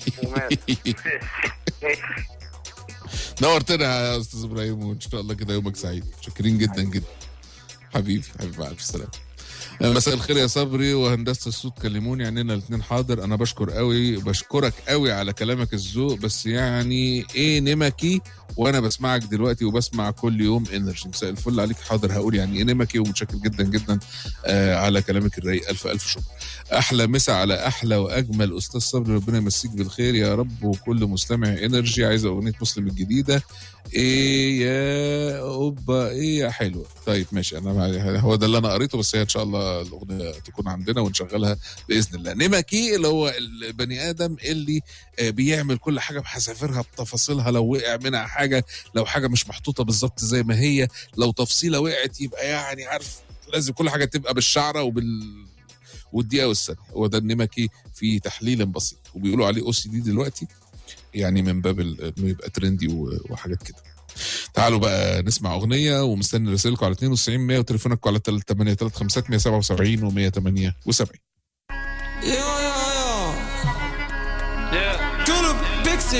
ومات ماشي نورتنا يا استاذ ابراهيم وان شاء الله كده يومك سعيد شاكرين جدا جدا حبيبي حبيبي مع الف سلامه مساء الخير يا صبري وهندسه الصوت كلموني عننا الاثنين حاضر انا بشكر قوي بشكرك قوي على كلامك الذوق بس يعني ايه نمكي وانا بسمعك دلوقتي وبسمع كل يوم انرجي مساء الفل عليك حاضر هقول يعني ايه نمكي ومتشكر جدا جدا آه على كلامك الرايق الف الف شكر احلى مسا على احلى واجمل استاذ صبري ربنا يمسيك بالخير يا رب وكل مستمع انرجي عايزه اغنيه مسلم الجديده ايه يا اوبا ايه يا حلوه طيب ماشي انا مع- هو ده اللي انا قريته بس هي ان شاء الله الاغنيه تكون عندنا ونشغلها باذن الله نمكي اللي هو البني ادم اللي آه، بيعمل كل حاجه بحذافيرها بتفاصيلها لو وقع منها حاجه لو حاجه مش محطوطه بالظبط زي ما هي لو تفصيله وقعت يبقى يعني عارف لازم كل حاجه تبقى بالشعره وبال والدقيقه والثانيه هو ده النمكي في تحليل بسيط وبيقولوا عليه او سي دي دلوقتي يعني من باب ال- انه يبقى ترندي و- وحاجات كده تعالوا بقى نسمع اغنيه ومستني رسائلكم على 92 100 وتليفونكم على 8 3 5 177 و 178 Yo, yo, yo. Yeah. Tout le big